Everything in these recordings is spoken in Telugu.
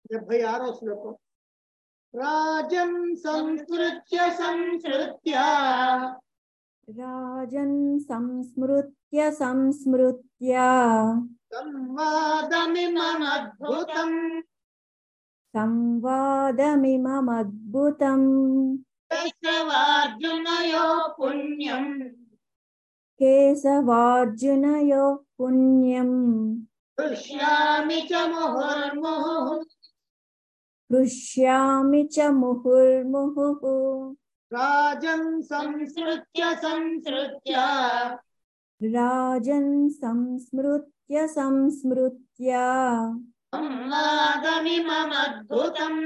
డెబ్బై ఆరో శ్లోకం రాజన్ సంస్కృత్య సంస్కృత్య రాజన్ సంస్మృత్య సంస్మృత్య సంవాదమిమద్భుతం సంవాదమిమమద్భుతం కేశవార్జునయో పుణ్యం కేశవార్జునయో పుణ్యం దృశ్యామి చ ముహుర్ముహు హృష్యామి చ ముహుర్ముహుః రాజన్ సంస్కృత్య సంస్కృత్య రాజన్ సంస్మృత్య సంస్మృత్య సంవాదమిమద్భుతం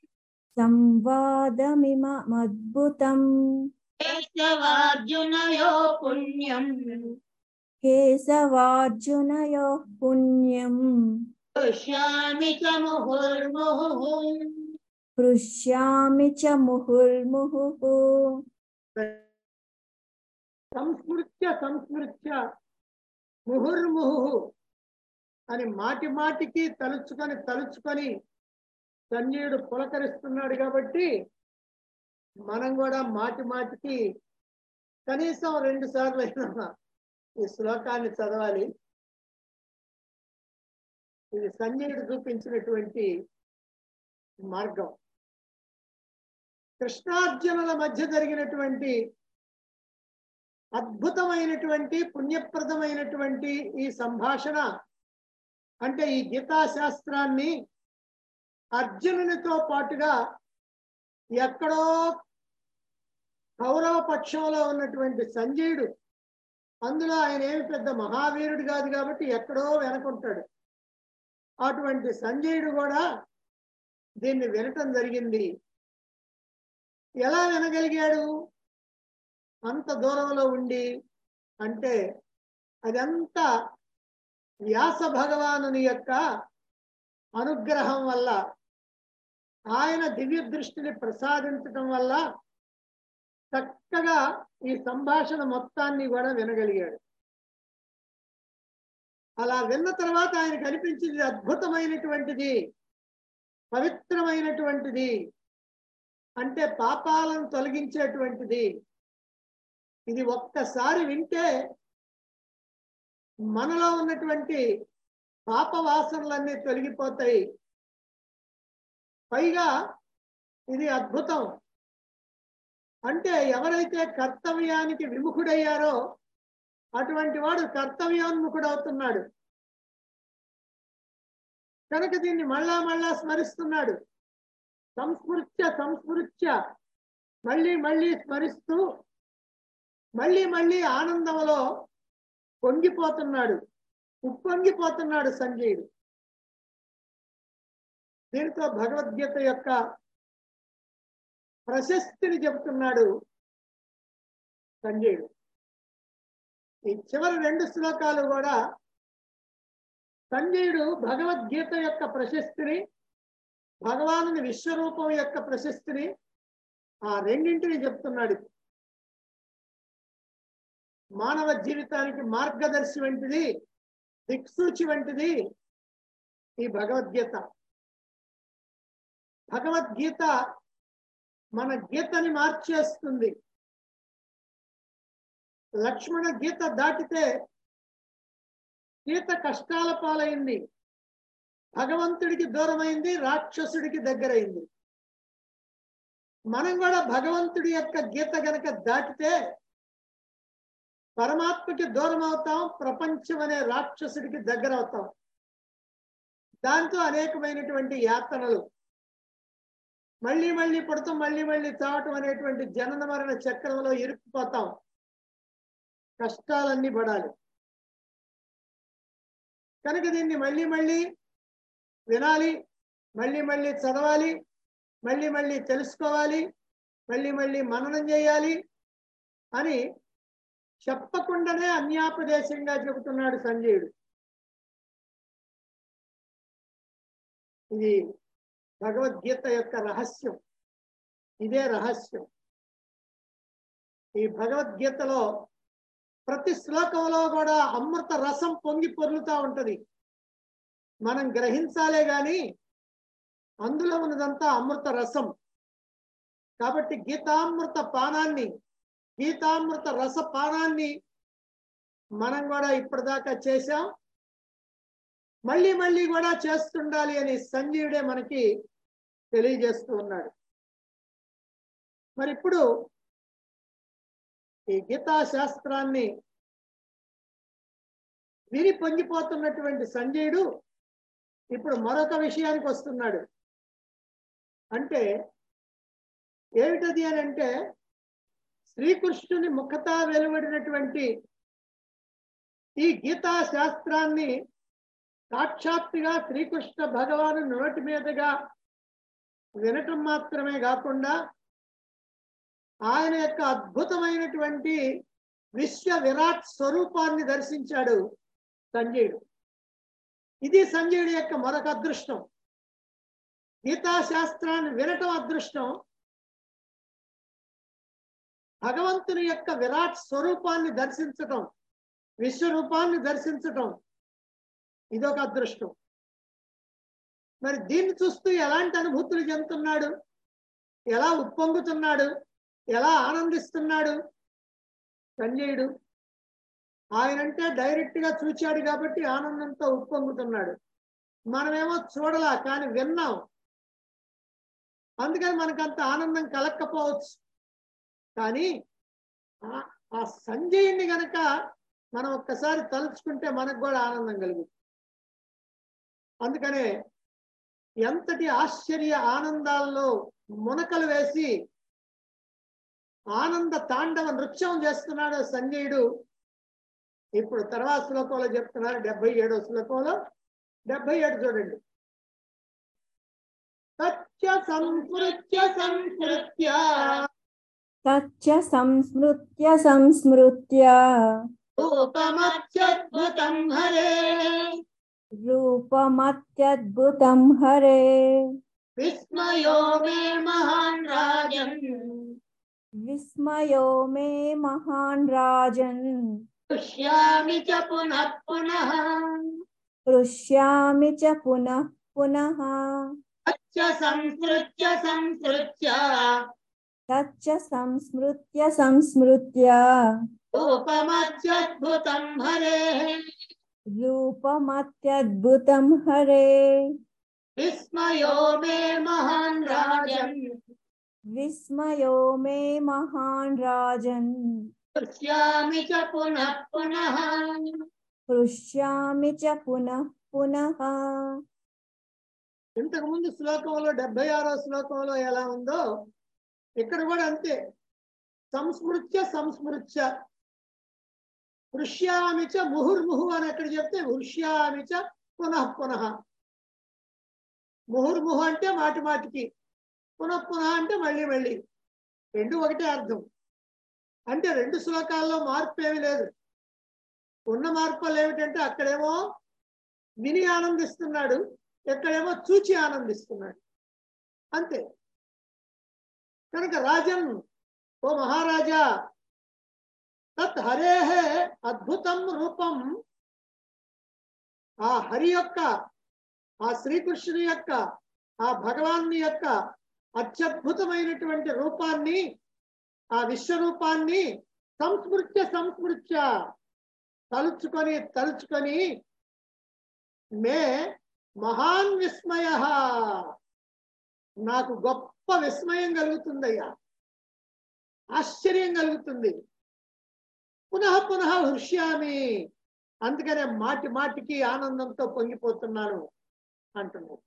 సంవాదమిమమద్భుతం కేశవార్జునయో పుణ్యం కేశవార్జునయో పుణ్యం దృశ్యామి చ ముహుర్ముహు హృష్యామి చ ముహుర్ముహుః సంస్మృత్య సంస్మృత్య ముహుర్ముహు అని మాటి మాటికి తలుచుకొని తలుచుకొని సంజయుడు పులకరిస్తున్నాడు కాబట్టి మనం కూడా మాటి మాటికి కనీసం రెండు సార్లు అయినా ఈ శ్లోకాన్ని చదవాలి ఇది సంజయుడు చూపించినటువంటి మార్గం కృష్ణార్జునుల మధ్య జరిగినటువంటి అద్భుతమైనటువంటి పుణ్యప్రదమైనటువంటి ఈ సంభాషణ అంటే ఈ గీతా శాస్త్రాన్ని అర్జునునితో పాటుగా ఎక్కడో కౌరవ పక్షంలో ఉన్నటువంటి సంజయుడు అందులో ఆయన ఏమి పెద్ద మహావీరుడు కాదు కాబట్టి ఎక్కడో వెనకుంటాడు అటువంటి సంజయుడు కూడా దీన్ని వినటం జరిగింది ఎలా వినగలిగాడు అంత దూరంలో ఉండి అంటే అదంతా వ్యాస భగవానుని యొక్క అనుగ్రహం వల్ల ఆయన దివ్య దృష్టిని ప్రసాదించటం వల్ల చక్కగా ఈ సంభాషణ మొత్తాన్ని కూడా వినగలిగాడు అలా విన్న తర్వాత ఆయనకు అనిపించింది అద్భుతమైనటువంటిది పవిత్రమైనటువంటిది అంటే పాపాలను తొలగించేటువంటిది ఇది ఒక్కసారి వింటే మనలో ఉన్నటువంటి పాప వాసనలన్నీ తొలగిపోతాయి పైగా ఇది అద్భుతం అంటే ఎవరైతే కర్తవ్యానికి విముఖుడయ్యారో అటువంటి వాడు కర్తవ్యోన్ముఖుడు అవుతున్నాడు కనుక దీన్ని మళ్ళా మళ్ళా స్మరిస్తున్నాడు సంస్మృత్య సంస్మృత్య మళ్ళీ మళ్ళీ స్మరిస్తూ మళ్ళీ మళ్ళీ ఆనందంలో పొంగిపోతున్నాడు ఉప్పొంగిపోతున్నాడు సంజయుడు దీంతో భగవద్గీత యొక్క ప్రశస్తిని చెబుతున్నాడు సంజయుడు ఈ చివరి రెండు శ్లోకాలు కూడా సంజయుడు భగవద్గీత యొక్క ప్రశస్తిని భగవానుని విశ్వరూపం యొక్క ప్రశస్తిని ఆ రెండింటిని చెప్తున్నాడు మానవ జీవితానికి మార్గదర్శి వంటిది దిక్సూచి వంటిది ఈ భగవద్గీత భగవద్గీత మన గీతని మార్చేస్తుంది లక్ష్మణ గీత దాటితే గీత కష్టాల పాలైంది భగవంతుడికి దూరమైంది రాక్షసుడికి దగ్గరైంది మనం కూడా భగవంతుడి యొక్క గీత గనక దాటితే పరమాత్మకి దూరం అవుతాం ప్రపంచం అనే రాక్షసుడికి దగ్గర అవుతాం దాంతో అనేకమైనటువంటి యాతనలు మళ్ళీ మళ్ళీ పుడతాం మళ్ళీ మళ్ళీ చావటం అనేటువంటి జనన మరణ చక్రంలో ఇరుక్కుపోతాం కష్టాలన్నీ పడాలి కనుక దీన్ని మళ్ళీ మళ్ళీ వినాలి మళ్ళీ మళ్ళీ చదవాలి మళ్ళీ మళ్ళీ తెలుసుకోవాలి మళ్ళీ మళ్ళీ మననం చేయాలి అని చెప్పకుండానే అన్యాపదేశంగా చెబుతున్నాడు సంజయుడు ఇది భగవద్గీత యొక్క రహస్యం ఇదే రహస్యం ఈ భగవద్గీతలో ప్రతి శ్లోకంలో కూడా అమృత రసం పొంగి పొర్లుతా ఉంటది మనం గ్రహించాలే గాని అందులో ఉన్నదంతా అమృత రసం కాబట్టి గీతామృత పానాన్ని గీతామృత రస పానాన్ని మనం కూడా ఇప్పటిదాకా చేశాం మళ్ళీ మళ్ళీ కూడా చేస్తుండాలి అని సంజీవుడే మనకి తెలియజేస్తూ ఉన్నాడు మరి ఇప్పుడు ఈ గీతా శాస్త్రాన్ని విని పొంగిపోతున్నటువంటి సంజయుడు ఇప్పుడు మరొక విషయానికి వస్తున్నాడు అంటే ఏమిటది అని అంటే శ్రీకృష్ణుని ముఖత వెలువడినటువంటి ఈ గీతా శాస్త్రాన్ని సాక్షాత్తుగా శ్రీకృష్ణ భగవాను నోటి మీదుగా వినటం మాత్రమే కాకుండా ఆయన యొక్క అద్భుతమైనటువంటి విశ్వ విరాట్ స్వరూపాన్ని దర్శించాడు సంజయుడు ఇది సంజయుడి యొక్క మరొక అదృష్టం గీతా శాస్త్రాన్ని వినటం అదృష్టం భగవంతుని యొక్క విరాట్ స్వరూపాన్ని దర్శించటం విశ్వరూపాన్ని దర్శించటం ఇదొక అదృష్టం మరి దీన్ని చూస్తూ ఎలాంటి అనుభూతులు చెందుతున్నాడు ఎలా ఉప్పొంగుతున్నాడు ఎలా ఆనందిస్తున్నాడు సంజయుడు ఆయనంటే డైరెక్ట్ గా చూచాడు కాబట్టి ఆనందంతో ఉప్పొంగుతున్నాడు మనమేమో చూడలా కానీ విన్నాం అందుకని మనకంత ఆనందం కలక్కపోవచ్చు కానీ ఆ- ఆ సంజయుని గనక మనం ఒక్కసారి తలుచుకుంటే మనకు కూడా ఆనందం కలుగుతుంది అందుకనే ఎంతటి ఆశ్చర్య ఆనందాల్లో మునకలు వేసి ఆనంద తాండవ నృత్యం చేస్తున్నాడు సంజయుడు ఇప్పుడు తర్వాత శ్లోకంలో చెప్తున్నారు డెబ్బై ఏడో శ్లోకంలో డెబ్బై ఏడు చూడండి సత్య సంస్మృత్య సంస్మృత్య తచ్చ సంస్మృత్య సంస్మృత్య రూపమత్యద్భుతం హరే రూపమత్యద్భుతం హరే విస్మయో మే మహాన్ రాజన్ విస్మయో మే మహాన్ రాజన్ దృశ్యామి చ పునః పునః హృష్యామి చ పునః పునః సత్య సంస్మృత్య సంస్మృత్య తచ్చ సంస్మృత్య సంస్మృత్య రూపమత్యద్భుతం హరే రూపమత్యద్భుతం హరే విస్మయో మే మహాన్ రాజన్ విస్మయో మే మహాన్ రాజన్ దృశ్యామి చ పునః పునః హృష్యామి చ పునః పునః ఇంతకు ముందు శ్లోకంలో డెబ్బై ఆరో శ్లోకంలో ఎలా ఉందో ఇక్కడ కూడా అంతే సంస్మృత్య సంస్మృత్య హృష్యామి చ ముహుర్ముహు అని ఎక్కడ చెప్తే హృష్యామి చ పునః పునః ముహుర్ముహు అంటే మాటి మాటికి పునః పునః అంటే మళ్ళీ మళ్ళీ రెండు ఒకటే అర్థం అంటే రెండు శ్లోకాల్లో మార్పు ఏమీ లేదు ఉన్న మార్పులు ఏమిటంటే అక్కడేమో విని ఆనందిస్తున్నాడు ఎక్కడేమో చూచి ఆనందిస్తున్నాడు అంతే కనుక రాజన్ ఓ మహారాజా తత్ హరేహే అద్భుతం రూపం ఆ హరి యొక్క ఆ శ్రీకృష్ణుని యొక్క ఆ భగవాన్ని యొక్క అత్యద్భుతమైనటువంటి రూపాన్ని ఆ విశ్వరూపాన్ని సంస్మృత్య సంస్మృత్య తలుచుకొని తలుచుకొని మే మహాన్ విస్మయ నాకు గొప్ప విస్మయం కలుగుతుందయ్యా ఆశ్చర్యం కలుగుతుంది పునః పునః హృష్యామి అందుకనే మాటి మాటికి ఆనందంతో పొంగిపోతున్నాను అంటున్నాడు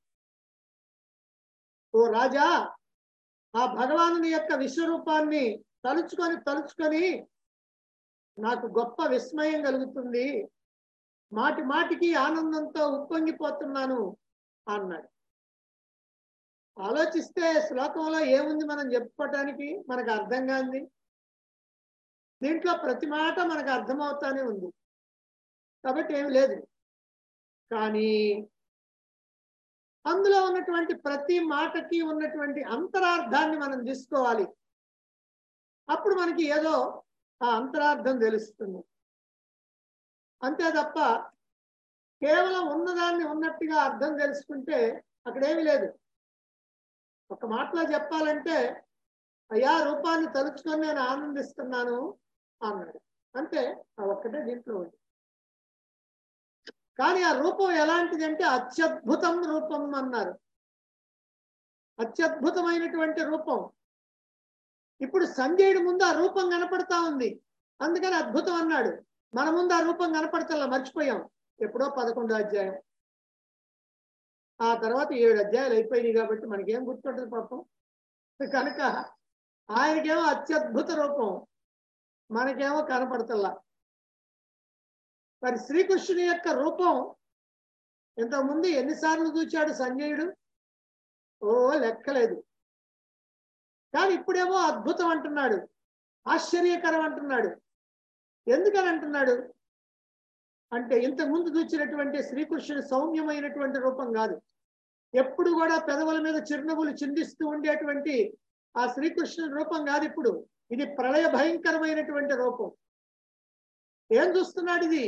ఓ రాజా ఆ భగవానుని యొక్క విశ్వరూపాన్ని తలుచుకొని తలుచుకొని నాకు గొప్ప విస్మయం కలుగుతుంది మాటి మాటికి ఆనందంతో ఉప్పొంగిపోతున్నాను అన్నాడు ఆలోచిస్తే శ్లోకంలో ఏముంది మనం చెప్పుకోవటానికి మనకు అర్థం కాంది దీంట్లో ప్రతి మాట మనకు అర్థమవుతానే ఉంది కాబట్టి ఏమి లేదు కానీ అందులో ఉన్నటువంటి ప్రతి మాటకి ఉన్నటువంటి అంతరార్థాన్ని మనం తీసుకోవాలి అప్పుడు మనకి ఏదో ఆ అంతరార్థం తెలుస్తుంది అంతే తప్ప కేవలం ఉన్నదాన్ని ఉన్నట్టుగా అర్థం తెలుసుకుంటే అక్కడేమి లేదు ఒక మాటలో చెప్పాలంటే అయ్యా రూపాన్ని తలుచుకొని నేను ఆనందిస్తున్నాను అన్నాడు అంతే ఆ ఒక్కటే దీంట్లో ఉంది కానీ ఆ రూపం ఎలాంటిది అంటే అత్యద్భుతం రూపం అన్నారు అత్యద్భుతమైనటువంటి రూపం ఇప్పుడు సంజయుడి ముందు ఆ రూపం కనపడతా ఉంది అందుకని అద్భుతం అన్నాడు మన ముందు ఆ రూపం కనపడతల్లా మర్చిపోయాం ఎప్పుడో పదకొండో అధ్యాయం ఆ తర్వాత ఏడు అధ్యాయాలు అయిపోయినాయి కాబట్టి మనకేం గుర్తుంటుంది పాపం కనుక ఆయనకేమో అత్యద్భుత రూపం మనకేమో కనపడతల్లా మరి శ్రీకృష్ణుని యొక్క రూపం ఇంతకుముందు ఎన్నిసార్లు చూచాడు సంజయుడు ఓ లెక్కలేదు కానీ ఇప్పుడేమో అద్భుతం అంటున్నాడు ఆశ్చర్యకరం అంటున్నాడు ఎందుకని అంటున్నాడు అంటే ఇంతకు ముందు చూసినటువంటి శ్రీకృష్ణుని సౌమ్యమైనటువంటి రూపం కాదు ఎప్పుడు కూడా పెదవుల మీద చిరునవ్వులు చిందిస్తూ ఉండేటువంటి ఆ శ్రీకృష్ణుని రూపం కాదు ఇప్పుడు ఇది ప్రళయ భయంకరమైనటువంటి రూపం ఏం చూస్తున్నాడు ఇది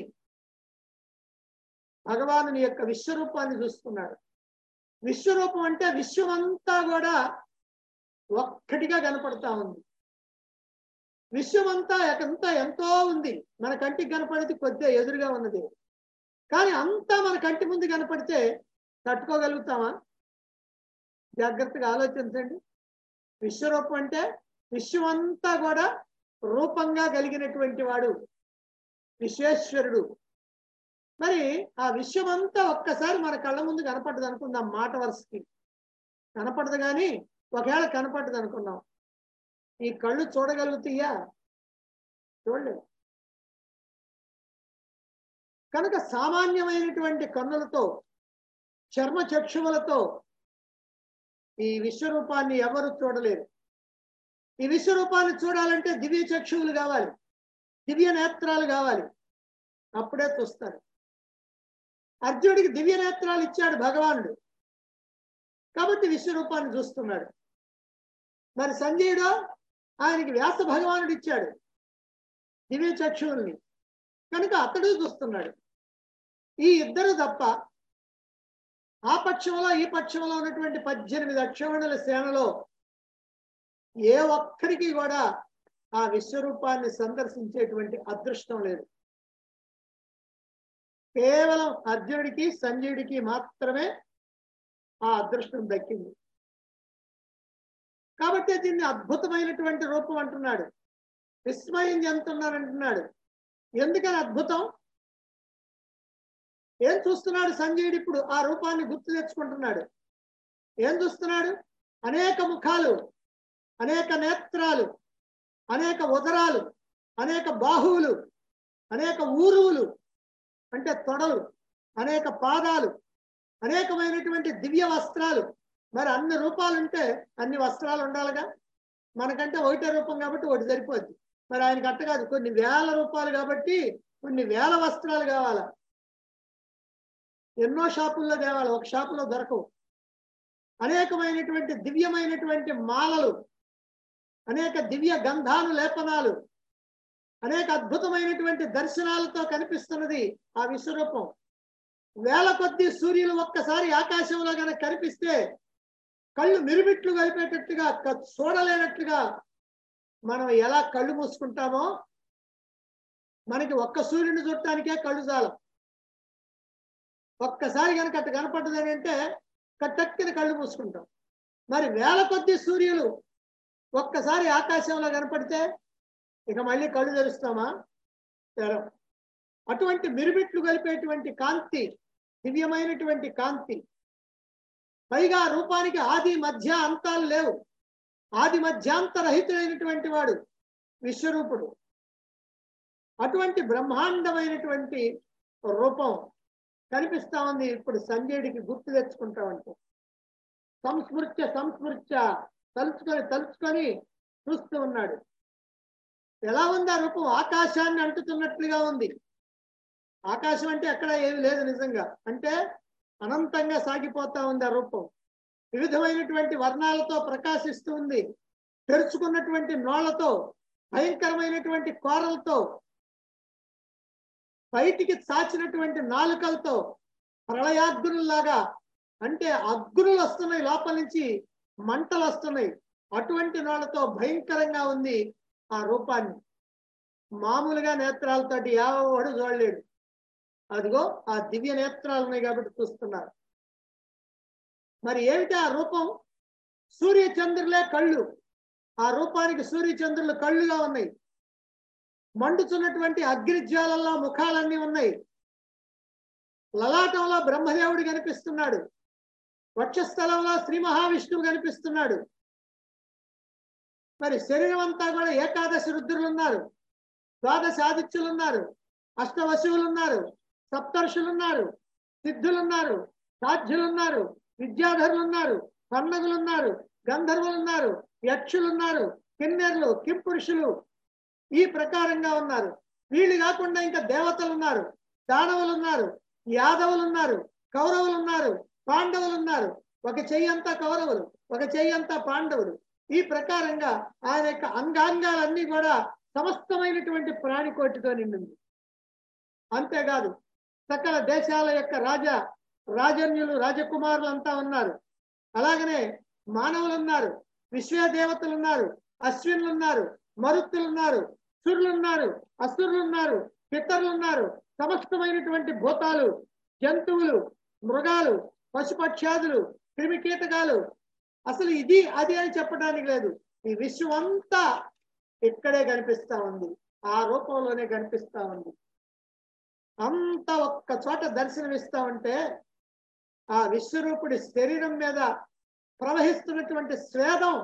భగవానుని యొక్క విశ్వరూపాన్ని చూస్తున్నాడు విశ్వరూపం అంటే విశ్వమంతా కూడా ఒక్కటిగా కనపడతా ఉంది విశ్వమంతా ఎంత ఎంతో ఉంది మన కంటికి కనపడేది కొద్దిగా ఎదురుగా ఉన్నది కానీ అంతా మన కంటి ముందు కనపడితే తట్టుకోగలుగుతామా జాగ్రత్తగా ఆలోచించండి విశ్వరూపం అంటే విశ్వమంతా కూడా రూపంగా కలిగినటువంటి వాడు విశ్వేశ్వరుడు మరి ఆ విశ్వమంతా ఒక్కసారి మన కళ్ళ ముందు కనపడ్డది అనుకుందాం మాట వరుసకి కనపడదు కానీ ఒకవేళ కనపడ్డది అనుకున్నాం ఈ కళ్ళు చూడగలుగుతాయా చూడలేవు కనుక సామాన్యమైనటువంటి కన్నులతో చర్మ చక్షువులతో ఈ విశ్వరూపాన్ని ఎవరు చూడలేరు ఈ విశ్వరూపాన్ని చూడాలంటే దివ్య చక్షువులు కావాలి దివ్య నేత్రాలు కావాలి అప్పుడే చూస్తారు అర్జునుడికి దివ్య నేత్రాలు ఇచ్చాడు భగవానుడు కాబట్టి విశ్వరూపాన్ని చూస్తున్నాడు మరి సంజయుడు ఆయనకి వ్యాస భగవానుడు ఇచ్చాడు దివ్య చక్షువుల్ని కనుక అతడు చూస్తున్నాడు ఈ ఇద్దరు తప్ప ఆ పక్షంలో ఈ పక్షంలో ఉన్నటువంటి పద్దెనిమిది అక్షవణుల సేనలో ఏ ఒక్కరికి కూడా ఆ విశ్వరూపాన్ని సందర్శించేటువంటి అదృష్టం లేదు కేవలం అర్జునుడికి సంజయుడికి మాత్రమే ఆ అదృష్టం దక్కింది కాబట్టి దీన్ని అద్భుతమైనటువంటి రూపం అంటున్నాడు విస్మయం చెందుతున్నాను అంటున్నాడు ఎందుకని అద్భుతం ఏం చూస్తున్నాడు సంజయుడు ఇప్పుడు ఆ రూపాన్ని గుర్తు తెచ్చుకుంటున్నాడు ఏం చూస్తున్నాడు అనేక ముఖాలు అనేక నేత్రాలు అనేక ఉదరాలు అనేక బాహువులు అనేక ఊరువులు అంటే తొడలు అనేక పాదాలు అనేకమైనటువంటి దివ్య వస్త్రాలు మరి అన్ని రూపాలు ఉంటే అన్ని వస్త్రాలు ఉండాలిగా మనకంటే ఒకటే రూపం కాబట్టి ఒకటి సరిపోద్ది మరి ఆయనకి అట్ట కాదు కొన్ని వేల రూపాయలు కాబట్టి కొన్ని వేల వస్త్రాలు కావాలా ఎన్నో షాపుల్లో తేవాలి ఒక షాపులో దొరకవు అనేకమైనటువంటి దివ్యమైనటువంటి మాలలు అనేక దివ్య గంధాలు లేపనాలు అనేక అద్భుతమైనటువంటి దర్శనాలతో కనిపిస్తున్నది ఆ విశ్వరూపం వేల కొద్ది సూర్యులు ఒక్కసారి ఆకాశంలో కనుక కనిపిస్తే కళ్ళు మిరుమిట్లు కలిపేటట్టుగా క- చూడలేనట్టుగా మనం ఎలా కళ్ళు మూసుకుంటామో మనకి ఒక్క సూర్యుని చుట్టానికే కళ్ళు చాలు ఒక్కసారి కనుక అట్ట కనపడ్డదని అంటే కట్టక్కిన కళ్ళు మూసుకుంటాం మరి వేల కొద్ది సూర్యులు ఒక్కసారి ఆకాశంలో కనపడితే ఇక మళ్ళీ కళ్ళు తెరుస్తామా తెరం అటువంటి మిరుమిట్లు కలిపేటువంటి కాంతి దివ్యమైనటువంటి కాంతి పైగా రూపానికి ఆది మధ్య అంతాలు లేవు ఆది మధ్యాంతరహితుడైనటువంటి వాడు విశ్వరూపుడు అటువంటి బ్రహ్మాండమైనటువంటి రూపం కనిపిస్తా ఉంది ఇప్పుడు సంజయుడికి గుర్తు తెచ్చుకుంటామంటే సంస్మృత్య సంస్మృత్య తలుచుకొని తలుచుకొని చూస్తూ ఉన్నాడు ఎలా ఉంది ఆ రూపం ఆకాశాన్ని అంటుతున్నట్లుగా ఉంది ఆకాశం అంటే ఎక్కడ ఏమి లేదు నిజంగా అంటే అనంతంగా సాగిపోతా ఉంది ఆ రూపం వివిధమైనటువంటి వర్ణాలతో ప్రకాశిస్తూ ఉంది తెరుచుకున్నటువంటి నోళ్లతో భయంకరమైనటువంటి కోరలతో బయటికి చాచినటువంటి నాలుకలతో ప్రళయాగ్నుల్లాగా అంటే అగ్నులు వస్తున్నాయి లోపల నుంచి మంటలు వస్తున్నాయి అటువంటి నోళ్లతో భయంకరంగా ఉంది ఆ రూపాన్ని మామూలుగా నేత్రాలతోటి ఎవడు చూడలేడు అదిగో ఆ దివ్య నేత్రాలు ఉన్నాయి కాబట్టి చూస్తున్నారు మరి ఏమిటి ఆ రూపం సూర్య చంద్రులే కళ్ళు ఆ రూపానికి సూర్య చంద్రులు కళ్ళుగా ఉన్నాయి మండుతున్నటువంటి అగ్నిజ్వాలల్లో ముఖాలన్నీ ఉన్నాయి లలాటంలో బ్రహ్మదేవుడు కనిపిస్తున్నాడు వక్షస్థలంలో శ్రీ మహావిష్ణువు కనిపిస్తున్నాడు మరి శరీరం అంతా కూడా ఏకాదశి రుద్రులు ఉన్నారు ద్వాదశ ఆదిత్యులు ఉన్నారు అష్టవశువులు ఉన్నారు సప్తర్షులు ఉన్నారు సిద్ధులు ఉన్నారు సాధ్యులు ఉన్నారు విద్యాధరులు ఉన్నారు పన్నగులు ఉన్నారు గంధర్వులు ఉన్నారు యక్షులు ఉన్నారు కిన్నెర్లు కింపురుషులు ఈ ప్రకారంగా ఉన్నారు వీళ్ళు కాకుండా ఇంకా దేవతలు ఉన్నారు దానవులు ఉన్నారు యాదవులు ఉన్నారు కౌరవులు ఉన్నారు పాండవులు ఉన్నారు ఒక చెయ్యంతా కౌరవులు ఒక చెయ్యంతా పాండవులు ఈ ప్రకారంగా ఆయన యొక్క అంగాంగాలన్నీ కూడా సమస్తమైనటువంటి ప్రాణికోటితో నిండింది అంతేకాదు సకల దేశాల యొక్క రాజా రాజన్యులు రాజకుమారులు అంతా ఉన్నారు అలాగనే మానవులు ఉన్నారు విశ్వదేవతలు ఉన్నారు అశ్వినులు ఉన్నారు మరుత్తులు ఉన్నారు సురులు ఉన్నారు అసురులు ఉన్నారు పితరులు ఉన్నారు సమస్తమైనటువంటి భూతాలు జంతువులు మృగాలు పశుపక్షాదులు క్రిమి కీటకాలు అసలు ఇది అది అని చెప్పడానికి లేదు ఈ విశ్వం అంతా ఇక్కడే కనిపిస్తా ఉంది ఆ రూపంలోనే కనిపిస్తా ఉంది అంత ఒక్క చోట దర్శనమిస్తా ఉంటే ఆ విశ్వరూపుడి శరీరం మీద ప్రవహిస్తున్నటువంటి స్వేదం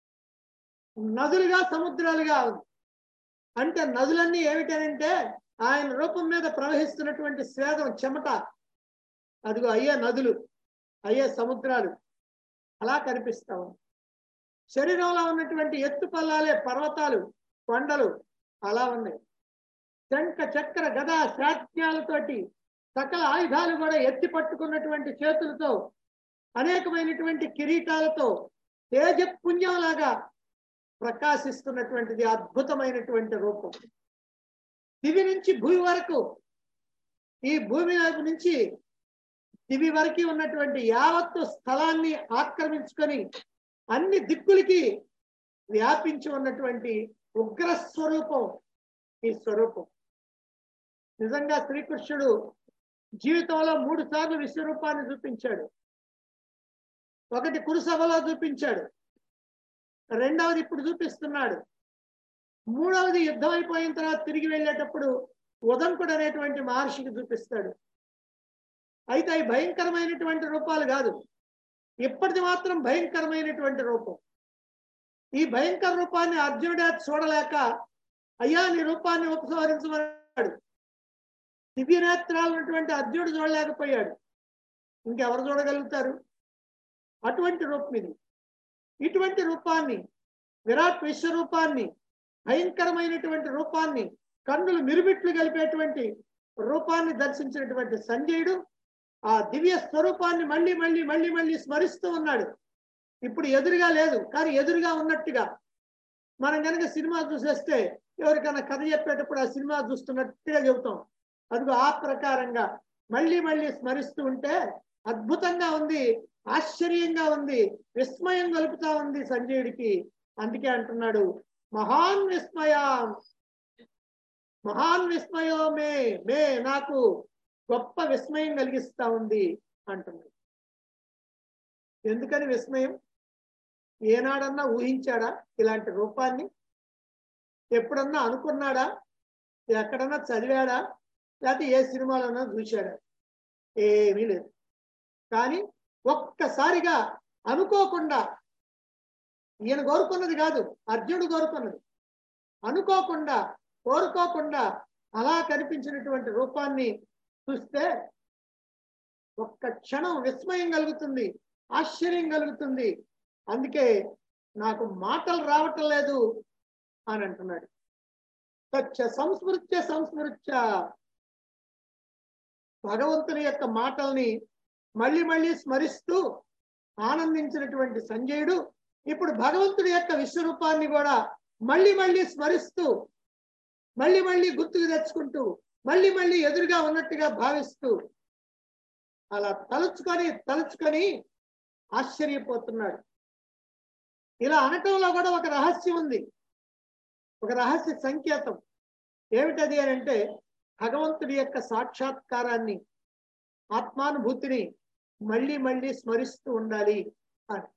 నదులుగా సముద్రాలుగా ఉంది అంటే నదులన్నీ ఏమిటనంటే ఆయన రూపం మీద ప్రవహిస్తున్నటువంటి స్వేదం చెమట అదిగో అయ్యే నదులు అయ్యే సముద్రాలు అలా కనిపిస్తా ఉంది శరీరంలో ఉన్నటువంటి ఎత్తు పల్లాలే పర్వతాలు కొండలు అలా ఉన్నాయి శంఖ చక్ర గద శాత్యాలతోటి సకల ఆయుధాలు కూడా ఎత్తి పట్టుకున్నటువంటి చేతులతో అనేకమైనటువంటి కిరీటాలతో తేజపుంజంలాగా ప్రకాశిస్తున్నటువంటిది అద్భుతమైనటువంటి రూపం దివి నుంచి భూమి వరకు ఈ భూమి వైపు నుంచి దివి వరకు ఉన్నటువంటి యావత్తు స్థలాన్ని ఆక్రమించుకొని అన్ని దిక్కులకి వ్యాపించి ఉన్నటువంటి ఉగ్ర స్వరూపం ఈ స్వరూపం నిజంగా శ్రీకృష్ణుడు జీవితంలో మూడు సార్లు విశ్వరూపాన్ని చూపించాడు ఒకటి కురుసభలో చూపించాడు రెండవది ఇప్పుడు చూపిస్తున్నాడు మూడవది యుద్ధం అయిపోయిన తర్వాత తిరిగి వెళ్ళేటప్పుడు ఉదంకుడు అనేటువంటి మహర్షికి చూపిస్తాడు అయితే అవి భయంకరమైనటువంటి రూపాలు కాదు ఇప్పటిది మాత్రం భయంకరమైనటువంటి రూపం ఈ భయంకర రూపాన్ని అర్జునుడే చూడలేక అయ్యా నీ రూపాన్ని ఉపసంహరించమన్నాడు దివ్యనేత్రాలు ఉన్నటువంటి అర్జునుడు చూడలేకపోయాడు ఇంకెవరు చూడగలుగుతారు అటువంటి రూపం ఇది ఇటువంటి రూపాన్ని విరాట్ విశ్వరూపాన్ని భయంకరమైనటువంటి రూపాన్ని కన్నులు మిరుమిట్లు కలిపేటువంటి రూపాన్ని దర్శించినటువంటి సంజయుడు ఆ దివ్య స్వరూపాన్ని మళ్ళీ మళ్ళీ మళ్ళీ మళ్ళీ స్మరిస్తూ ఉన్నాడు ఇప్పుడు ఎదురుగా లేదు కానీ ఎదురుగా ఉన్నట్టుగా మనం కనుక సినిమా చూసేస్తే ఎవరికైనా కథ చెప్పేటప్పుడు ఆ సినిమా చూస్తున్నట్టుగా చెబుతాం అదిగో ఆ ప్రకారంగా మళ్ళీ మళ్ళీ స్మరిస్తూ ఉంటే అద్భుతంగా ఉంది ఆశ్చర్యంగా ఉంది విస్మయం కలుపుతా ఉంది సంజయుడికి అందుకే అంటున్నాడు మహాన్ విస్మయం మహాన్ విస్మయో మే మే నాకు గొప్ప విస్మయం కలిగిస్తా ఉంది అంటున్నాడు ఎందుకని విస్మయం ఏనాడన్నా ఊహించాడా ఇలాంటి రూపాన్ని ఎప్పుడన్నా అనుకున్నాడా ఎక్కడన్నా చదివాడా లేకపోతే ఏ సినిమాలోనా చూశాడా ఏమీ లేదు కానీ ఒక్కసారిగా అనుకోకుండా ఈయన కోరుకున్నది కాదు అర్జునుడు కోరుకున్నది అనుకోకుండా కోరుకోకుండా అలా కనిపించినటువంటి రూపాన్ని చూస్తే ఒక్క క్షణం విస్మయం కలుగుతుంది ఆశ్చర్యం కలుగుతుంది అందుకే నాకు మాటలు రావటం లేదు అని అంటున్నాడు సత్య సంస్మృత్య సంస్మృత్య భగవంతుని యొక్క మాటల్ని మళ్ళీ మళ్ళీ స్మరిస్తూ ఆనందించినటువంటి సంజయుడు ఇప్పుడు భగవంతుడి యొక్క విశ్వరూపాన్ని కూడా మళ్ళీ మళ్ళీ స్మరిస్తూ మళ్ళీ మళ్ళీ గుర్తుకు తెచ్చుకుంటూ మళ్ళీ మళ్ళీ ఎదురుగా ఉన్నట్టుగా భావిస్తూ అలా తలుచుకొని తలుచుకొని ఆశ్చర్యపోతున్నాడు ఇలా అనటంలో కూడా ఒక రహస్యం ఉంది ఒక రహస్య సంకేతం ఏమిటది అని అంటే భగవంతుడి యొక్క సాక్షాత్కారాన్ని ఆత్మానుభూతిని మళ్ళీ మళ్ళీ స్మరిస్తూ ఉండాలి అని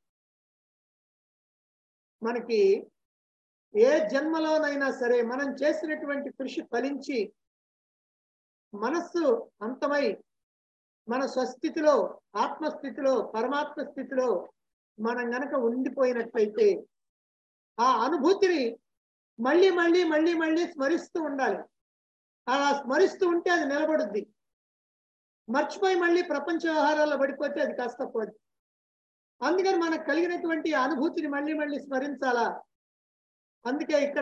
మనకి ఏ జన్మలోనైనా సరే మనం చేసినటువంటి కృషి ఫలించి మనస్సు అంతమై మన స్వస్థితిలో ఆత్మస్థితిలో పరమాత్మ స్థితిలో మనం గనక ఉండిపోయినట్లయితే ఆ అనుభూతిని మళ్ళీ మళ్ళీ మళ్ళీ మళ్ళీ స్మరిస్తూ ఉండాలి అలా స్మరిస్తూ ఉంటే అది నిలబడుద్ది మర్చిపోయి మళ్ళీ ప్రపంచ వ్యవహారాల్లో పడిపోతే అది కాస్త పోద్ది అందుకని మనకు కలిగినటువంటి ఆ అనుభూతిని మళ్ళీ మళ్ళీ స్మరించాలా అందుకే ఇక్కడ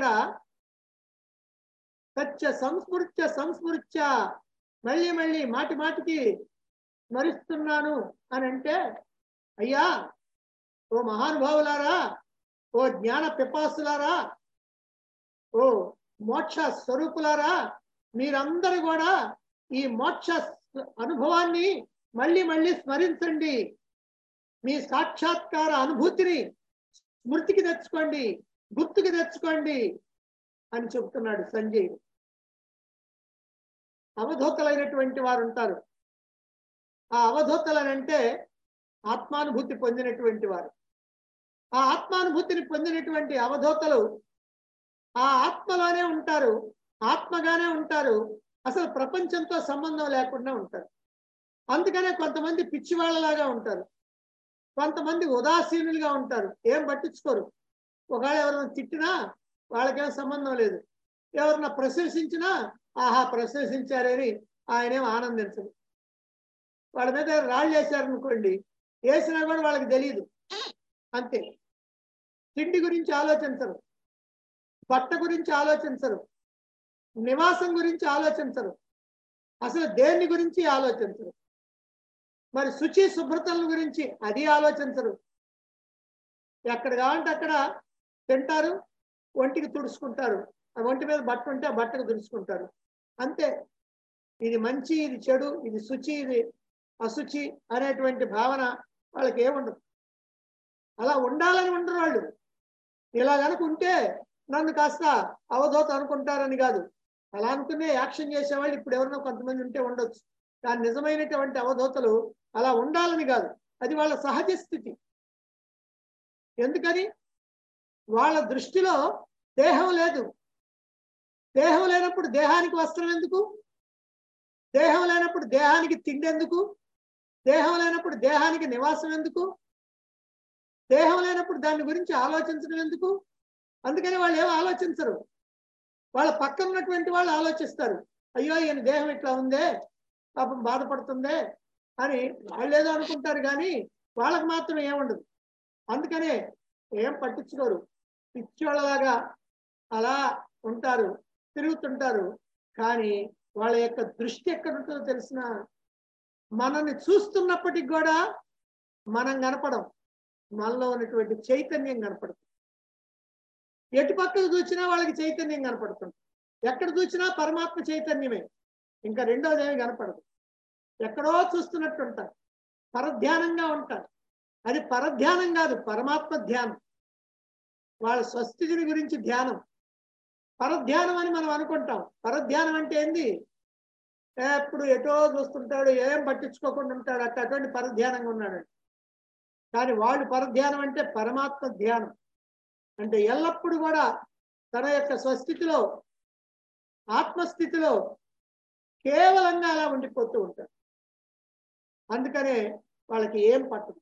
సత్య సంస్మృత్య సంస్మృత్య మళ్ళీ మళ్ళీ మాటి మాటికి స్మరిస్తున్నాను అని అంటే అయ్యా ఓ మహానుభావులారా ఓ జ్ఞాన పిపాసులారా ఓ మోక్ష స్వరూపులారా మీరందరూ కూడా ఈ మోక్ష అనుభవాన్ని మళ్ళీ మళ్ళీ స్మరించండి మీ సాక్షాత్కార అనుభూతిని స్మృతికి తెచ్చుకోండి గుర్తుకి తెచ్చుకోండి అని చెబుతున్నాడు సంజయ్ అవధూతలైనటువంటి వారు ఉంటారు ఆ అవధూతలని అంటే ఆత్మానుభూతి పొందినటువంటి వారు ఆ ఆత్మానుభూతిని పొందినటువంటి అవధూతలు ఆ ఆత్మలోనే ఉంటారు ఆత్మగానే ఉంటారు అసలు ప్రపంచంతో సంబంధం లేకుండా ఉంటారు అందుకనే కొంతమంది పిచ్చివాళ్ళలాగా ఉంటారు కొంతమంది ఉదాసీనులుగా ఉంటారు ఏం పట్టించుకోరు ఒకవేళ ఎవరైనా తిట్టినా వాళ్ళకేం సంబంధం లేదు ఎవరన్నా ప్రశంసించినా ఆహా ప్రశంసించారని ఆయనేం ఆనందించరు వాళ్ళ మీద రాళ్ళు వేశారనుకోండి వేసినా కూడా వాళ్ళకి తెలియదు అంతే తిండి గురించి ఆలోచించరు బట్ట గురించి ఆలోచించరు నివాసం గురించి ఆలోచించరు అసలు దేన్ని గురించి ఆలోచించరు మరి శుచి శుభ్రతల గురించి అది ఆలోచించరు ఎక్కడ కావాలంటే అక్కడ తింటారు ఒంటికి తుడుచుకుంటారు ఆ ఒంటి మీద బట్ట ఉంటే ఆ బట్టకు తుడుచుకుంటారు అంతే ఇది మంచి ఇది చెడు ఇది శుచి ఇది అశుచి అనేటువంటి భావన వాళ్ళకి ఏముండదు అలా ఉండాలని ఉండరు వాళ్ళు ఇలా కనుక ఉంటే నన్ను కాస్త అవధూత అనుకుంటారని కాదు అలా అనుకునే యాక్షన్ చేసేవాళ్ళు ఇప్పుడు ఎవరినో కొంతమంది ఉంటే ఉండొచ్చు కానీ నిజమైనటువంటి అవధూతలు అలా ఉండాలని కాదు అది వాళ్ళ సహజ స్థితి ఎందుకని వాళ్ళ దృష్టిలో దేహం లేదు దేహం లేనప్పుడు దేహానికి వస్త్రం ఎందుకు దేహం లేనప్పుడు దేహానికి తిండి ఎందుకు దేహం లేనప్పుడు దేహానికి నివాసం ఎందుకు దేహం లేనప్పుడు దాని గురించి ఆలోచించడం ఎందుకు అందుకని వాళ్ళు ఏం ఆలోచించరు వాళ్ళ పక్కన ఉన్నటువంటి వాళ్ళు ఆలోచిస్తారు అయ్యో ఈయన దేహం ఇట్లా ఉందే పాపం బాధపడుతుందే అని వాళ్ళు ఏదో అనుకుంటారు కానీ వాళ్ళకి మాత్రం ఏముండదు అందుకనే ఏం పట్టించుకోరు పిచ్చోళ్ళలాగా అలా ఉంటారు తిరుగుతుంటారు కానీ వాళ్ళ యొక్క దృష్టి ఎక్కడ ఉంటుందో తెలిసిన మనల్ని చూస్తున్నప్పటికి కూడా మనం కనపడం మనలో ఉన్నటువంటి చైతన్యం కనపడుతుంది ఎటు పక్కకు చూసినా వాళ్ళకి చైతన్యం కనపడుతుంది ఎక్కడ చూసినా పరమాత్మ చైతన్యమే ఇంకా రెండోది ఏమి కనపడదు ఎక్కడో చూస్తున్నట్టు ఉంటారు పరధ్యానంగా ఉంటారు అది పరధ్యానం కాదు పరమాత్మ ధ్యానం వాళ్ళ స్వస్థితిని గురించి ధ్యానం పరధ్యానం అని మనం అనుకుంటాం పరధ్యానం అంటే ఏంది ఎప్పుడు ఎటో చూస్తుంటాడు ఏం పట్టించుకోకుండా ఉంటాడు అట్ట అటువంటి పరధ్యానంగా ఉన్నాడు కానీ వాళ్ళు పరధ్యానం అంటే పరమాత్మ ధ్యానం అంటే ఎల్లప్పుడూ కూడా తన యొక్క స్వస్థితిలో ఆత్మస్థితిలో కేవలంగా అలా ఉండిపోతూ ఉంటారు అందుకనే వాళ్ళకి ఏం పట్టదు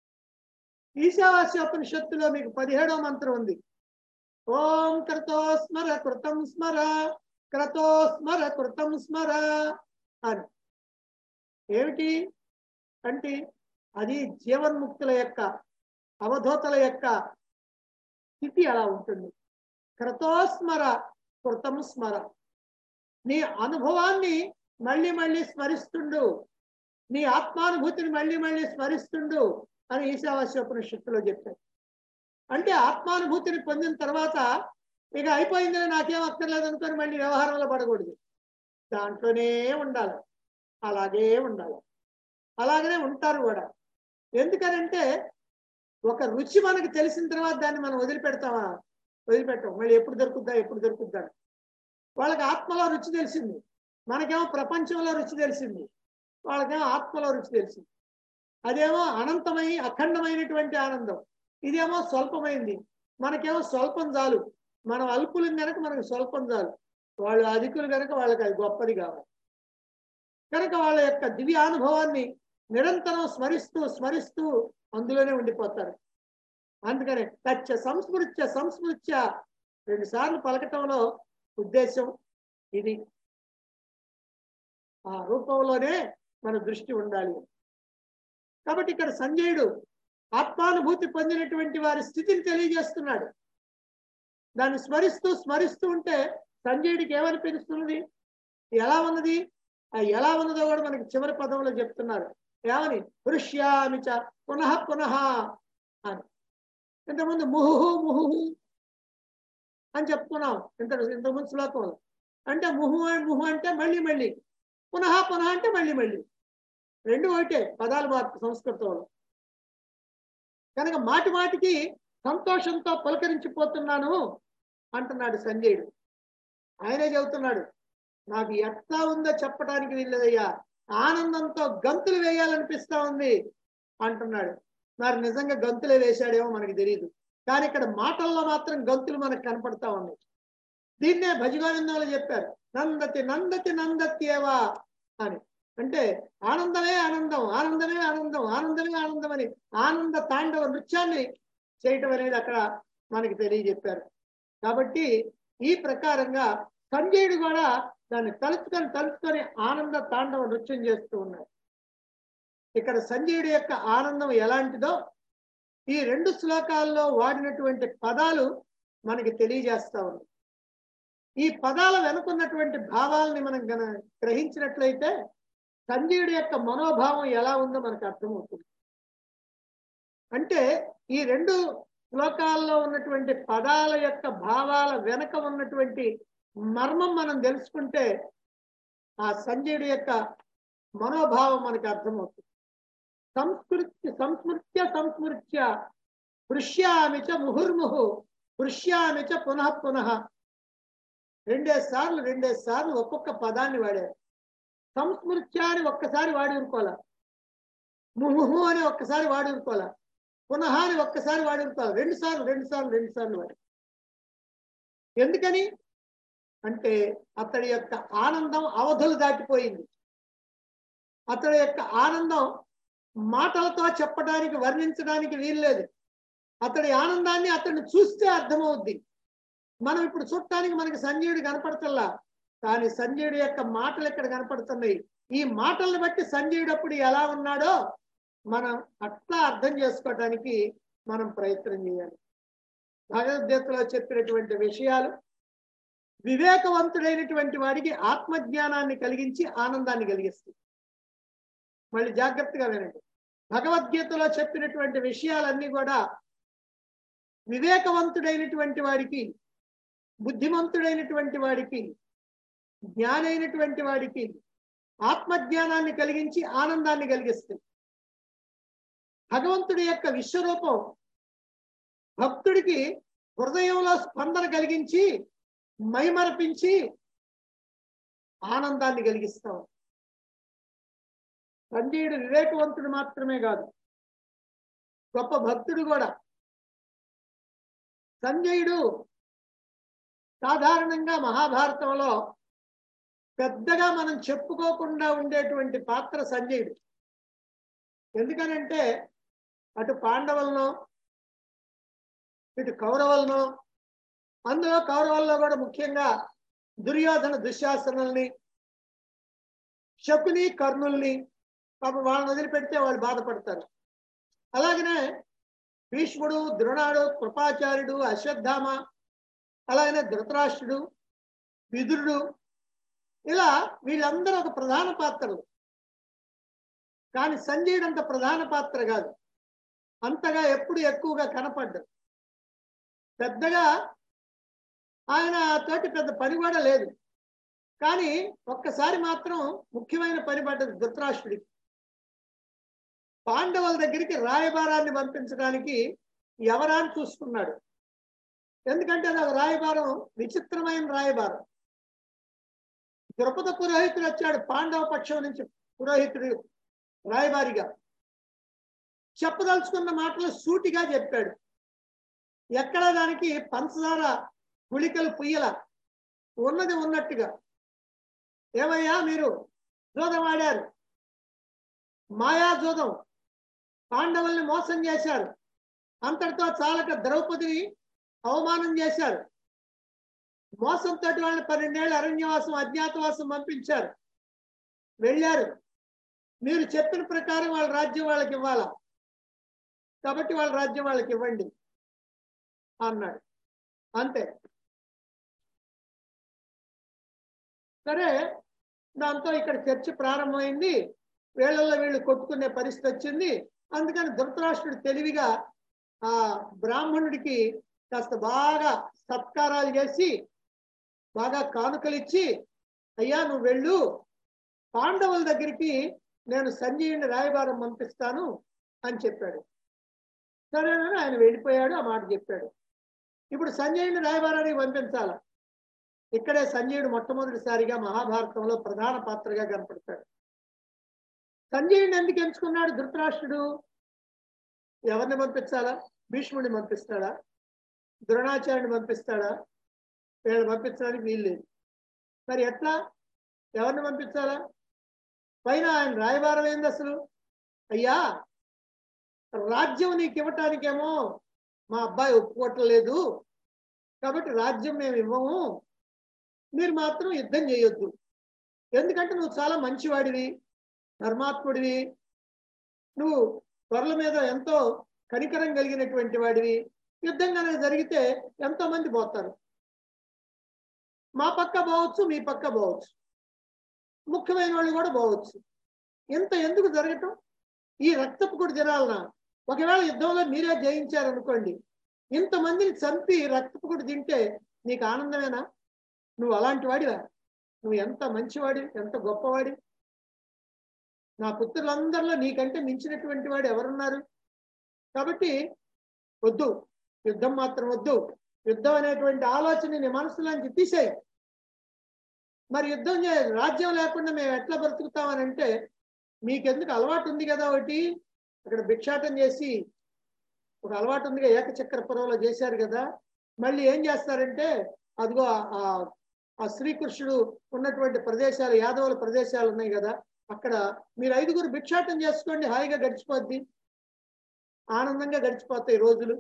ఈశావాస్యోపనిషత్తులో మీకు పదిహేడవ మంత్రం ఉంది ఓం క్రతో స్మర కృతం స్మర క్రతో స్మర కృతం స్మర అని ఏమిటి అంటే అది జీవన్ముక్తుల యొక్క అవధూతల యొక్క స్థితి అలా ఉంటుంది క్రతోస్మర కృతం స్మర నీ అనుభవాన్ని మళ్ళీ మళ్ళీ స్మరిస్తుండు నీ ఆత్మానుభూతిని మళ్ళీ మళ్ళీ స్మరిస్తుండు అని ఈశావాస్యోపనిషత్తులో చెప్పారు అంటే ఆత్మానుభూతిని పొందిన తర్వాత ఇక అయిపోయిందని నాకేం అక్కర్లేదు అనుకొని మళ్ళీ వ్యవహారంలో పడకూడదు దాంట్లోనే ఉండాలి అలాగే ఉండాలి అలాగనే ఉంటారు కూడా ఎందుకనంటే ఒక రుచి మనకు తెలిసిన తర్వాత దాన్ని మనం వదిలిపెడతామా వదిలిపెట్టాం మళ్ళీ ఎప్పుడు దొరుకుద్దా ఎప్పుడు దొరుకుద్దా అని. వాళ్ళకి ఆత్మలో రుచి తెలిసింది మనకేమో ప్రపంచంలో రుచి తెలిసింది వాళ్ళకేమో ఆత్మలో రుచి తెలిసింది అదేమో అనంతమై అఖండమైనటువంటి ఆనందం ఇదేమో స్వల్పమైంది మనకేమో స్వల్పం చాలు మనం అల్పులు కనుక మనకు స్వల్పం చాలు వాళ్ళు అధికులు కనుక వాళ్ళకి అది గొప్పది కావాలి కనుక వాళ్ళ యొక్క దివ్యానుభవాన్ని నిరంతరం స్మరిస్తూ స్మరిస్తూ అందులోనే ఉండిపోతారు అందుకనే తచ్చ సంస్మృత్య సంస్మృత్య రెండు సార్లు పలకటంలో ఉద్దేశం ఇది ఆ రూపంలోనే మన దృష్టి ఉండాలి కాబట్టి ఇక్కడ సంజయుడు ఆత్మానుభూతి పొందినటువంటి వారి స్థితిని తెలియజేస్తున్నాడు దాన్ని స్మరిస్తూ స్మరిస్తూ ఉంటే సంజయుడికి ఏమనిపిస్తున్నది ఎలా ఉన్నది ఆ ఎలా ఉన్నదో కూడా మనకి చివరి పదంలో చెప్తున్నారు ఏమని హృష్యామి చ పునః పునః అని ఇంతకుముందు ముహు ముహు అని చెప్పుకున్నాం ఇంత ఇంతకుముందు శ్లోకంలో అంటే ముహు ముహు అంటే మళ్ళీ మళ్ళీ పునః పునః అంటే మళ్ళీ మళ్ళీ రెండు ఒకటే పదాలు మార్పు సంస్కృతంలో కనుక మాటి మాటికి సంతోషంతో పలకరించిపోతున్నాను అంటున్నాడు సంజయుడు ఆయనే చెబుతున్నాడు నాకు ఎట్లా ఉందో చెప్పడానికి వీల్లేదయ్యా ఆనందంతో గంతులు వేయాలనిపిస్తా ఉంది అంటున్నాడు మరి నిజంగా గంతులే వేశాడేమో మనకి తెలియదు కానీ ఇక్కడ మాటల్లో మాత్రం గంతులు మనకు కనపడతా ఉన్నాయి దీన్నే భజగోవిందంలో చెప్పారు నందతి నందతి నందత్యేవా అని అంటే ఆనందమే ఆనందం ఆనందమే ఆనందం ఆనందమే ఆనందం అని ఆనంద తాండవ నృత్యాన్ని చేయటం అనేది అక్కడ మనకి తెలియజెప్పారు కాబట్టి ఈ ప్రకారంగా సంజయుడు కూడా దాన్ని తలుచుకొని తలుచుకొని ఆనంద తాండవ నృత్యం చేస్తూ ఉన్నాడు ఇక్కడ సంజయుడి యొక్క ఆనందం ఎలాంటిదో ఈ రెండు శ్లోకాల్లో వాడినటువంటి పదాలు మనకి తెలియజేస్తా ఉన్నాయి ఈ పదాల వెనుకున్నటువంటి భావాలని మనం గన గ్రహించినట్లయితే సంజయుడి యొక్క మనోభావం ఎలా ఉందో మనకు అర్థమవుతుంది అంటే ఈ రెండు శ్లోకాల్లో ఉన్నటువంటి పదాల యొక్క భావాల వెనక ఉన్నటువంటి మర్మం మనం తెలుసుకుంటే ఆ సంజయుడి యొక్క మనోభావం మనకు అర్థమవుతుంది సంస్కృతి సంస్మృత్య సంస్మృత్య హృష్యామి చ ముహుర్ముహు హృష్యామి చ పునః పునః రెండే సార్లు రెండే సార్లు ఒక్కొక్క పదాన్ని వాడారు సంస్మృత్య అని ఒక్కసారి వాడి ఊరుకోవాలా ముహుహు అని ఒక్కసారి వాడి ఊరుకోవాలా పునః అని ఒక్కసారి వాడి ఊరుకోవాలి రెండు సార్లు రెండు సార్లు రెండు సార్లు వాడి ఎందుకని అంటే అతడి యొక్క ఆనందం అవధులు దాటిపోయింది అతడి యొక్క ఆనందం మాటలతో చెప్పడానికి వర్ణించడానికి వీల్లేదు అతడి ఆనందాన్ని అతన్ని చూస్తే అర్థమవుద్ది మనం ఇప్పుడు చూడటానికి మనకి సంజయుడు కనపడతల్లా కానీ సంజయుడు యొక్క మాటలు ఇక్కడ కనపడుతున్నాయి ఈ మాటలను బట్టి సంజయుడు అప్పుడు ఎలా ఉన్నాడో మనం అట్లా అర్థం చేసుకోవటానికి మనం ప్రయత్నం చేయాలి భగవద్గీతలో చెప్పినటువంటి విషయాలు వివేకవంతుడైనటువంటి వాడికి ఆత్మజ్ఞానాన్ని కలిగించి ఆనందాన్ని కలిగిస్తుంది మళ్ళీ జాగ్రత్తగా వినండి భగవద్గీతలో చెప్పినటువంటి విషయాలన్నీ కూడా వివేకవంతుడైనటువంటి వాడికి బుద్ధిమంతుడైనటువంటి వాడికి జ్ఞానైనటువంటి వాడికి ఆత్మజ్ఞానాన్ని కలిగించి ఆనందాన్ని కలిగిస్తుంది భగవంతుడి యొక్క విశ్వరూపం భక్తుడికి హృదయంలో స్పందన కలిగించి మైమరపించి ఆనందాన్ని కలిగిస్తాం సంజయుడు వివేకవంతుడు మాత్రమే కాదు గొప్ప భక్తుడు కూడా సంజయుడు సాధారణంగా మహాభారతంలో పెద్దగా మనం చెప్పుకోకుండా ఉండేటువంటి పాత్ర సంజయుడు ఎందుకనంటే అటు పాండవులను ఇటు కౌరవులను అందులో కౌరవుల్లో కూడా ముఖ్యంగా దుర్యోధన దుశ్శాసనుల్ని శకుని కర్ణుల్ని పాపం వాళ్ళని వదిలిపెడితే వాళ్ళు బాధపడతారు అలాగనే భీష్ముడు ద్రోణాడు కృపాచార్యుడు అశ్వత్థామ అలాగనే ధృతరాష్ట్రుడు విదురుడు ఇలా వీళ్ళందరూ ఒక ప్రధాన పాత్రలు కానీ సంజయుడు అంత ప్రధాన పాత్ర కాదు అంతగా ఎప్పుడు ఎక్కువగా కనపడ్డాడు పెద్దగా ఆయన తోటి పెద్ద పని కూడా లేదు కానీ ఒక్కసారి మాత్రం ముఖ్యమైన పని పడ్డది ధృతరాష్ట్రుడికి పాండవుల దగ్గరికి రాయబారాన్ని పంపించడానికి ఎవరా అని చూసుకున్నాడు ఎందుకంటే అది ఒక రాయబారం విచిత్రమైన రాయబారం ద్రుపద పురోహితుడు వచ్చాడు పాండవ పక్షం నుంచి పురోహితుడు రాయబారిగా చెప్పదలుచుకున్న మాటలు సూటిగా చెప్పాడు ఎక్కడ దానికి పంచదార గుళికలు పుయ్యల ఉన్నది ఉన్నట్టుగా ఏమయ్యా మీరు జూదం ఆడారు మాయా జూదం పాండవుల్ని మోసం చేశారు అంతటితో చాలక ద్రౌపదిని అవమానం చేశారు మోసంతో వాళ్ళని పన్నెండేళ్ళు అరణ్యవాసం అజ్ఞాతవాసం పంపించారు వెళ్ళారు మీరు చెప్పిన ప్రకారం వాళ్ళ రాజ్యం వాళ్ళకి ఇవ్వాలా కాబట్టి వాళ్ళ రాజ్యం వాళ్ళకి ఇవ్వండి అన్నాడు అంతే సరే దాంతో ఇక్కడ చర్చ ప్రారంభమైంది వీళ్ళల్లో వీళ్ళు కొట్టుకునే పరిస్థితి వచ్చింది అందుకని ధృతరాష్ట్రుడు తెలివిగా ఆ బ్రాహ్మణుడికి కాస్త బాగా సత్కారాలు చేసి బాగా కానుకలు ఇచ్చి అయ్యా నువ్వు వెళ్ళు పాండవుల దగ్గరికి నేను సంజయుని రాయబారం పంపిస్తాను అని చెప్పాడు సరేనని ఆయన వెళ్ళిపోయాడు ఆ మాట చెప్పాడు ఇప్పుడు సంజయుని రాయబారానికి పంపించాల ఇక్కడే సంజయుడు మొట్టమొదటిసారిగా మహాభారతంలో ప్రధాన పాత్రగా కనపడతాడు సంజయుడిని ఎందుకు ఎంచుకున్నాడు ధృతరాష్ట్రుడు ఎవరిని పంపించాలా భీష్ముడిని పంపిస్తాడా ద్రోణాచార్యుని పంపిస్తాడా వీళ్ళని పంపించడానికి వీలు లేదు మరి ఎట్లా ఎవరిని పంపించాలా పైన ఆయన రాయబారం ఏంది అసలు అయ్యా రాజ్యం నీకు ఇవ్వటానికేమో మా అబ్బాయి ఒప్పుకోవట్లేదు కాబట్టి రాజ్యం మేము ఇవ్వము మీరు మాత్రం యుద్ధం చేయొద్దు ఎందుకంటే నువ్వు చాలా మంచివాడివి ధర్మాత్ముడివి నువ్వు త్వరల మీద ఎంతో కనికరం కలిగినటువంటి వాడివి యుద్ధం కనుక జరిగితే ఎంతో మంది పోతారు మా పక్క పోవచ్చు మీ పక్క పోవచ్చు ముఖ్యమైన వాళ్ళు కూడా పోవచ్చు ఇంత ఎందుకు జరగటం ఈ రక్తపు కూడా జనాలన ఒకవేళ యుద్ధంలో మీరే జయించారనుకోండి ఇంతమందిని చంపి రక్తపు కూడా తింటే నీకు ఆనందమేనా నువ్వు అలాంటి వాడివా నువ్వు ఎంత మంచివాడి ఎంత గొప్పవాడి నా పుత్రులందరిలో నీకంటే మించినటువంటి వాడు ఎవరున్నారు కాబట్టి వద్దు యుద్ధం మాత్రం వద్దు యుద్ధం అనేటువంటి ఆలోచన నీ మనసులోంచి తీసేయి మరి యుద్ధం చే రాజ్యం లేకుండా మేము ఎట్లా బ్రతుకుతామని అంటే మీకెందుకు అలవాటు ఉంది కదా ఒకటి అక్కడ భిక్షాటం చేసి ఒక అలవాటు ఉందిగా ఏకచక్ర పురంలో చేశారు కదా మళ్ళీ ఏం చేస్తారంటే అదిగో ఆ ఆ శ్రీకృష్ణుడు ఉన్నటువంటి ప్రదేశాలు యాదవుల ప్రదేశాలు ఉన్నాయి కదా అక్కడ మీరు ఐదుగురు భిక్షాటం చేసుకోండి హాయిగా గడిచిపోద్ది ఆనందంగా గడిచిపోతాయి రోజులు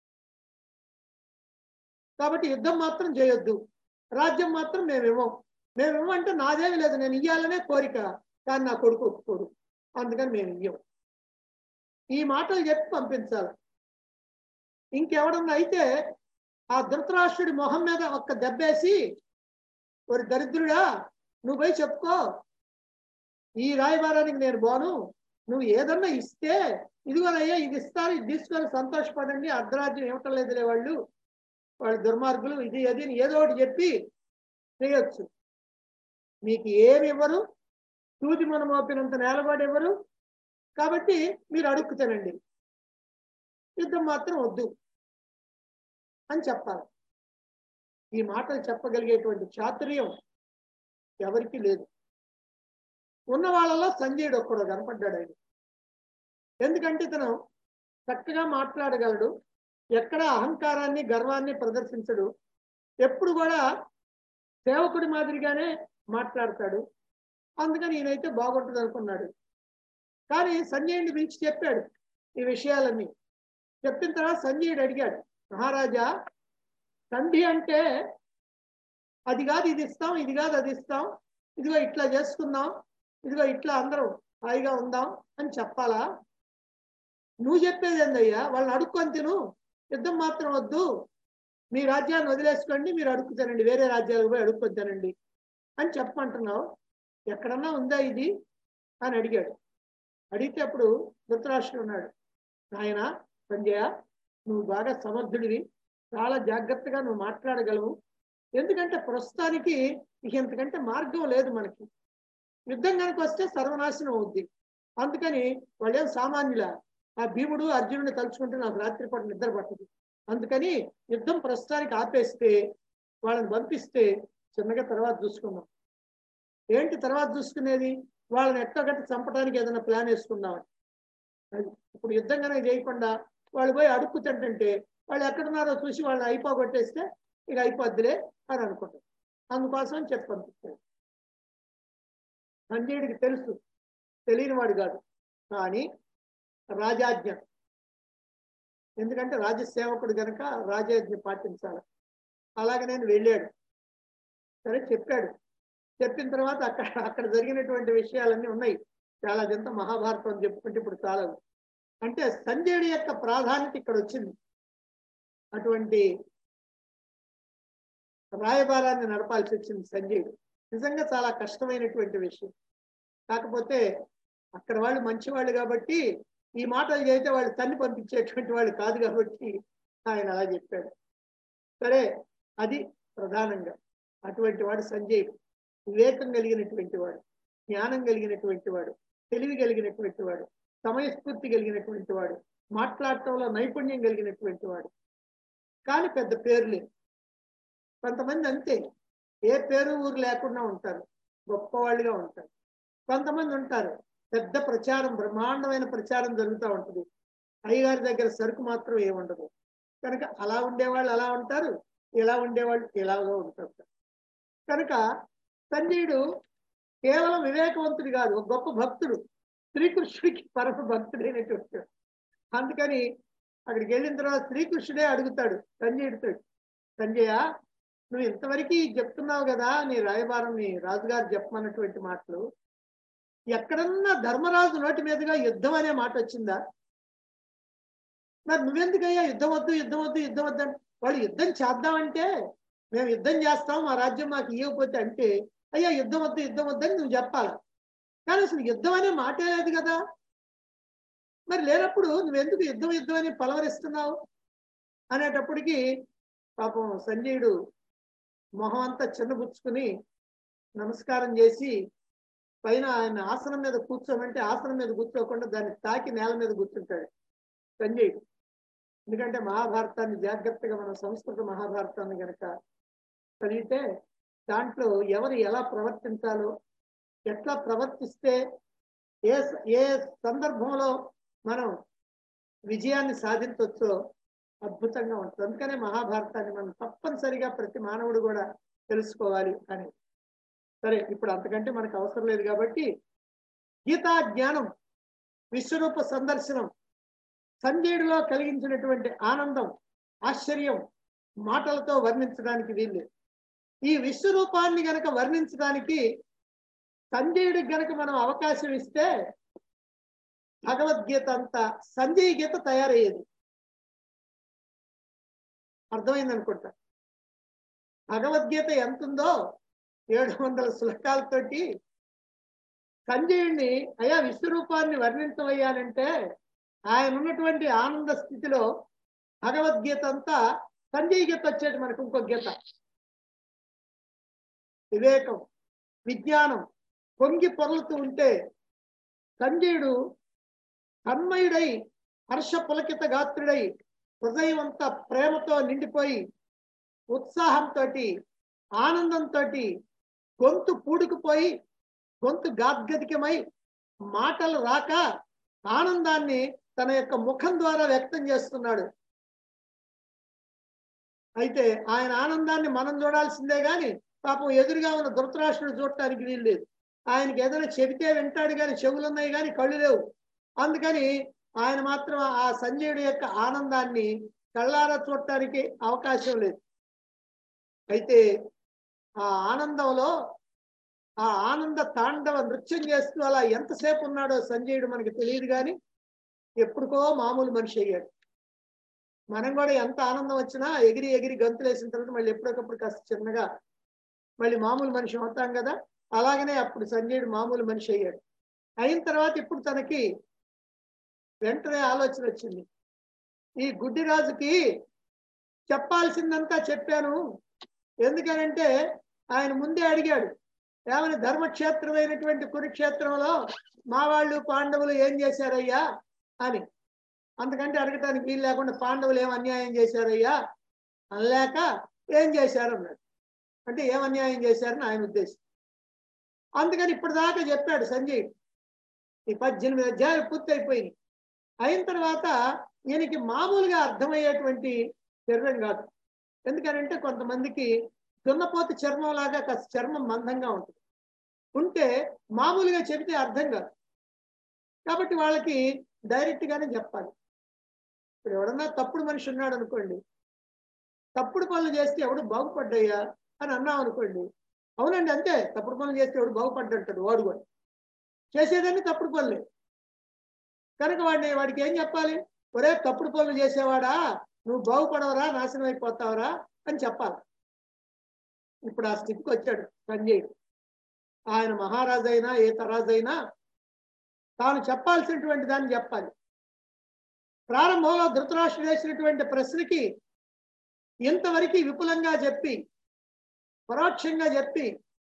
కాబట్టి యుద్ధం మాత్రం చేయొద్దు రాజ్యం మాత్రం మేము ఇవ్వం మేము ఇవ్వమంటే నాదేమి లేదు నేను ఇయ్యాలనే కోరిక కానీ నా కొడుకు ఒప్పుకోడు అందుకని మేము ఇయ్యం ఈ మాటలు చెప్పి పంపించాలి ఇంకెవడన్నా అయితే ఆ ధృతరాష్ట్రుడి మొహం మీద ఒక్క దెబ్బేసి ఒక దరిద్రుడా నువ్వు పోయి చెప్పుకో ఈ రాయబారానికి నేను పోను నువ్వు ఏదన్నా ఇస్తే ఇదిగోనయ్యా ఇది ఇస్తారు ఇది తీసుకొని సంతోషపడండి అర్ధరాజ్యం ఇవ్వటం లేదులే వాళ్ళు వాళ్ళు దుర్మార్గులు ఇది అది అని ఏదో ఒకటి చెప్పి చేయొచ్చు మీకు ఏమి ఇవ్వరు సూది మనం మోపినంత నేలబాటు ఇవ్వరు కాబట్టి మీరు అడుక్కు తినండి యుద్ధం మాత్రం వద్దు అని చెప్పాలి ఈ మాటలు చెప్పగలిగేటువంటి చాతుర్యం ఎవరికి లేదు ఉన్న వాళ్ళలో సంజయుడు ఒక్కడు కనపడ్డాడు ఆయన ఎందుకంటే ఇతను చక్కగా మాట్లాడగలడు ఎక్కడ అహంకారాన్ని గర్వాన్ని ప్రదర్శించడు ఎప్పుడు కూడా సేవకుడి మాదిరిగానే మాట్లాడతాడు అందుకని ఈయనైతే బాగుంటుంది అనుకున్నాడు కానీ సంజయుడిని పిలిచి చెప్పాడు ఈ విషయాలన్నీ చెప్పిన తర్వాత సంజయుడు అడిగాడు మహారాజా సంధి అంటే అది కాదు ఇది ఇస్తాం ఇది కాదు అది ఇస్తాం ఇదిగో ఇట్లా చేసుకుందాం ఇదిగో ఇట్లా అందరం హాయిగా ఉందాం అని చెప్పాలా నువ్వు చెప్పేది ఏందయ్యా వాళ్ళని అడుక్కొని తిను యుద్ధం మాత్రం వద్దు మీ రాజ్యాన్ని వదిలేసుకోండి మీరు అడుక్కు తినండి వేరే రాజ్యాలకు పోయి అడుక్కొని తినండి అని చెప్పమంటున్నావు ఎక్కడన్నా ఉందా ఇది అని అడిగాడు అడిగితే అప్పుడు ధృతరాష్ట్రుడు ఉన్నాడు నాయన సంజయ నువ్వు బాగా సమర్థుడివి చాలా జాగ్రత్తగా నువ్వు మాట్లాడగలవు ఎందుకంటే ప్రస్తుతానికి ఇక ఇంతకంటే మార్గం లేదు మనకి యుద్ధం కనుక వస్తే సర్వనాశనం అవుద్ది అందుకని వాళ్ళేం సామాన్యుల ఆ భీముడు అర్జునుడిని తలుచుకుంటే నాకు రాత్రిపూట నిద్ర పట్టదు అందుకని యుద్ధం ప్రస్తుతానికి ఆపేస్తే వాళ్ళని పంపిస్తే చిన్నగా తర్వాత చూసుకుందాం ఏంటి తర్వాత చూసుకునేది వాళ్ళని ఎట్టగట్టి చంపడానికి ఏదైనా ప్లాన్ వేసుకుందామని అది ఇప్పుడు యుద్ధం కనుక చేయకుండా వాళ్ళు పోయి అడుక్కు తింటుంటే వాళ్ళు ఎక్కడున్నారో చూసి వాళ్ళని అయిపోగొట్టేస్తే ఇక అయిపోద్దిలే అని అనుకుంటారు అందుకోసం చెప్పి పంపిస్తారు సంజయుడికి తెలుసు తెలియని వాడు కాదు కానీ రాజాజ్ఞ ఎందుకంటే రాజసేవకుడు గనక రాజాజ్ఞ పాటించాలి అలాగే నేను వెళ్ళాడు సరే చెప్పాడు చెప్పిన తర్వాత అక్కడ అక్కడ జరిగినటువంటి విషయాలన్నీ ఉన్నాయి చాలా జంత మహాభారతం అని చెప్పుకుంటే ఇప్పుడు చాలదు అంటే సంజయుడి యొక్క ప్రాధాన్యత ఇక్కడ వచ్చింది అటువంటి రాయబారాన్ని నడపాల్సి వచ్చింది సంజయుడు నిజంగా చాలా కష్టమైనటువంటి విషయం కాకపోతే అక్కడ వాళ్ళు మంచివాళ్ళు కాబట్టి ఈ మాటలు చేస్తే వాళ్ళు తన్ని పంపించేటువంటి వాళ్ళు కాదు కాబట్టి ఆయన అలా చెప్పాడు సరే అది ప్రధానంగా అటువంటి వాడు సంజయుడు వివేకం కలిగినటువంటి వాడు జ్ఞానం కలిగినటువంటి వాడు తెలివి కలిగినటువంటి వాడు సమయస్ఫూర్తి కలిగినటువంటి వాడు మాట్లాడటంలో నైపుణ్యం కలిగినటువంటి వాడు కానీ పెద్ద పేరు లేదు కొంతమంది అంతే ఏ పేరు ఊరు లేకుండా ఉంటారు గొప్పవాళ్ళుగా ఉంటారు కొంతమంది ఉంటారు పెద్ద ప్రచారం బ్రహ్మాండమైన ప్రచారం జరుగుతూ ఉంటుంది అయ్యగారి దగ్గర సరుకు మాత్రం ఏముండదు కనుక అలా ఉండేవాళ్ళు అలా ఉంటారు ఇలా ఉండేవాళ్ళు ఇలాగా ఉంటారు కనుక సంజయుడు కేవలం వివేకవంతుడు కాదు ఒక గొప్ప భక్తుడు శ్రీకృష్ణుడికి పరమ భక్తుడైనటువంటి వాడు. అందుకని అక్కడికి వెళ్ళిన తర్వాత శ్రీకృష్ణుడే అడుగుతాడు సంజయుడితో సంజయ నువ్వు ఇంతవరకు చెప్తున్నావు కదా నీ రాయబారం నీ రాజుగారు చెప్పమన్నటువంటి మాటలు ఎక్కడన్నా ధర్మరాజు నోటి మీదుగా యుద్ధం అనే మాట వచ్చిందా మరి నువ్వెందుకయ్యా యుద్ధం వద్దు యుద్ధం వద్దు యుద్ధం వద్దు అంటే వాళ్ళు యుద్ధం చేద్దామంటే మేము యుద్ధం చేస్తాం మా రాజ్యం మాకు ఇవ్వకపోతే అంటే అయ్యా యుద్ధం వద్దు యుద్ధం వద్దని నువ్వు చెప్పాలి కానీ అసలు యుద్ధం అనే మాటే లేదు కదా మరి లేనప్పుడు నువ్వెందుకు యుద్ధం యుద్ధం అని పలవరిస్తున్నావు అనేటప్పటికి పాపం సంజయుడు మొహం అంతా చిన్నబుచ్చుకుని నమస్కారం చేసి పైన ఆయన ఆసనం మీద కూర్చోమంటే ఆసనం మీద కూర్చోకుండా దాన్ని తాకి నేల మీద కూర్చుంటాడు సంజయుడు ఎందుకంటే మహాభారతాన్ని జాగ్రత్తగా మనం సంస్కృత మహాభారతాన్ని గనక చదివితే దాంట్లో ఎవరు ఎలా ప్రవర్తించాలో ఎట్లా ప్రవర్తిస్తే ఏ ఏ సందర్భంలో మనం విజయాన్ని సాధించవచ్చో అద్భుతంగా ఉంటుంది అందుకనే మహాభారతాన్ని మనం తప్పనిసరిగా ప్రతి మానవుడు కూడా తెలుసుకోవాలి అని సరే ఇప్పుడు అంతకంటే మనకు అవసరం లేదు కాబట్టి గీతా జ్ఞానం విశ్వరూప సందర్శనం సంజయుడిలో కలిగించినటువంటి ఆనందం ఆశ్చర్యం మాటలతో వర్ణించడానికి వీలు ఈ విశ్వరూపాన్ని గనక వర్ణించడానికి సంజయుడికి గనక మనం అవకాశం ఇస్తే భగవద్గీత అంతా సంజయ్ గీత తయారయ్యేది అర్థమైంది అనుకుంటా భగవద్గీత ఎంత ఉందో ఏడు వందల శ్లోకాలతోటి సంజయుడిని అయా విశ్వరూపాన్ని వర్ణించవయ్యానంటే ఆయన ఉన్నటువంటి ఆనంద స్థితిలో భగవద్గీత అంతా సంజయ్ గీత వచ్చేది మనకు ఇంకో గీత వివేకం విజ్ఞానం పొంగి పొరలుతూ ఉంటే సంజయుడు తన్మయుడై హర్ష పులకిత గాత్రుడై హృదయం అంతా ప్రేమతో నిండిపోయి ఉత్సాహంతో ఆనందంతో గొంతు పూడుకుపోయి గొంతు గాద్గదికమై మాటలు రాక ఆనందాన్ని తన యొక్క ముఖం ద్వారా వ్యక్తం చేస్తున్నాడు అయితే ఆయన ఆనందాన్ని మనం చూడాల్సిందే గాని పాపం ఎదురుగా ఉన్న ధృతరాష్ట్రుడు చూడటానికి వీలు లేదు ఆయనకి ఏదైనా చెబితే వింటాడు కానీ చెవులు ఉన్నాయి కానీ కళ్ళు లేవు అందుకని ఆయన మాత్రం ఆ సంజయుడి యొక్క ఆనందాన్ని కళ్ళారా చూడటానికి అవకాశం లేదు అయితే ఆ ఆనందంలో ఆ ఆనంద తాండవ నృత్యం చేస్తూ అలా ఎంతసేపు ఉన్నాడో సంజయుడు మనకి తెలియదు కానీ ఎప్పుడుకో మామూలు మనిషి అయ్యాడు మనం కూడా ఎంత ఆనందం వచ్చినా ఎగిరి ఎగిరి గంతులు వేసిన తర్వాత మళ్ళీ ఎప్పటికప్పుడు కాస్త చిన్నగా మళ్ళీ మామూలు మనిషి అవుతాం కదా అలాగనే అప్పుడు సంజయుడు మామూలు మనిషి అయ్యాడు అయిన తర్వాత ఇప్పుడు తనకి వెంటనే ఆలోచన వచ్చింది ఈ గుడ్డిరాజుకి చెప్పాల్సిందంతా చెప్పాను ఎందుకనంటే ఆయన ముందే అడిగాడు ఏమని ధర్మక్షేత్రమైనటువంటి కురుక్షేత్రంలో మా వాళ్ళు పాండవులు ఏం చేశారయ్యా అని అందుకంటే అడగటానికి వీలు లేకుండా పాండవులు ఏం అన్యాయం చేశారయ్యా అనలేక ఏం చేశారు అన్నాడు అంటే ఏం అన్యాయం చేశారని ఆయన ఉద్దేశం అందుకని ఇప్పటిదాకా చెప్పాడు సంజయ్ ఈ పద్దెనిమిది అధ్యాయాలు పూర్తయిపోయింది అయిన తర్వాత ఈయనకి మామూలుగా అర్థమయ్యేటువంటి చర్మం కాదు ఎందుకనంటే కొంతమందికి దున్నపోతు చర్మం లాగా కాస్త చర్మం మందంగా ఉంటుంది ఉంటే మామూలుగా చెబితే అర్థం కాదు కాబట్టి వాళ్ళకి డైరెక్ట్ గానే చెప్పాలి ఇప్పుడు ఎవడన్నా తప్పుడు మనిషి ఉన్నాడు అనుకోండి తప్పుడు పనులు చేస్తే ఎవడు బాగుపడ్డాయా అని అన్నాం అనుకోండి అవునండి అంతే తప్పుడు పనులు చేస్తే ఎవడు బాగుపడ్డంటాడు వాడు కూడా చేసేదాన్ని తప్పుడు పనులే కనుక వాడిని వాడికి ఏం చెప్పాలి ఒరే తప్పుడు పనులు చేసేవాడా నువ్వు బాగుపడవరా నాశనం అయిపోతావరా అని చెప్పాలి ఇప్పుడు ఆ స్థితికి వచ్చాడు సంజయుడు ఆయన మహారాజు అయినా ఏ తరాజైనా తాను చెప్పాల్సినటువంటి దాన్ని చెప్పాలి ప్రారంభంలో ధృతరాష్ట్రుడు వేసినటువంటి ప్రశ్నకి ఇంతవరకు విపులంగా చెప్పి పరోక్షంగా చెప్పి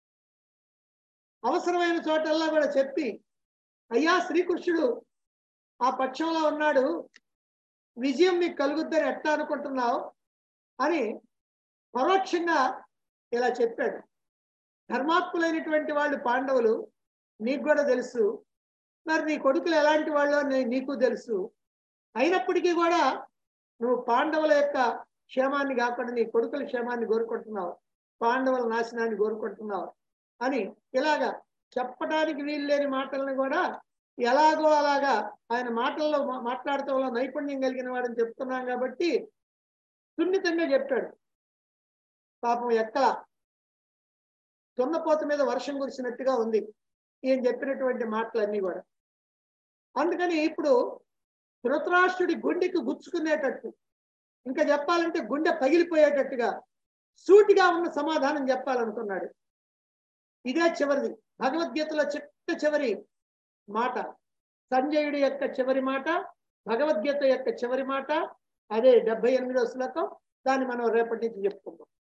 అవసరమైన చోటల్లా కూడా చెప్పి అయ్యా శ్రీకృష్ణుడు ఆ పక్షంలో ఉన్నాడు విజయం మీకు కలుగుద్దని ఎట్లా అనుకుంటున్నావు అని పరోక్షంగా ఇలా చెప్పాడు ధర్మాత్ములైనటువంటి వాళ్ళు పాండవులు నీకు కూడా తెలుసు మరి నీ కొడుకులు ఎలాంటి వాళ్ళో నీ- నీకు తెలుసు అయినప్పటికీ కూడా నువ్వు పాండవుల యొక్క క్షేమాన్ని కాకుండా నీ కొడుకుల క్షేమాన్ని కోరుకుంటున్నావు పాండవుల నాశనాన్ని కోరుకుంటున్నావు అని ఇలాగా చెప్పడానికి వీలు లేని మాటలను కూడా ఎలాగో అలాగా ఆయన మాటల్లో మా- మాట్లాడటంలో నైపుణ్యం కలిగిన వాడని చెప్తున్నాం కాబట్టి సున్నితంగా చెప్పాడు పాపం ఎక్కల దున్నపోత మీద వర్షం కురిసినట్టుగా ఉంది ఈయన చెప్పినటువంటి మాటలన్నీ కూడా అందుకని ఇప్పుడు ధృతరాష్ట్రుడి గుండెకి గుచ్చుకునేటట్టు ఇంకా చెప్పాలంటే గుండె పగిలిపోయేటట్టుగా సూటిగా ఉన్న సమాధానం చెప్పాలనుకున్నాడు ఇదే చివరిది భగవద్గీతలో చిట్ట చివరి మాట సంజయుడి యొక్క చివరి మాట భగవద్గీత యొక్క చివరి మాట అదే డెబ్బై ఎనిమిదో శ్లోకం దాన్ని మనం రేపటి నుంచి చెప్పుకుందాం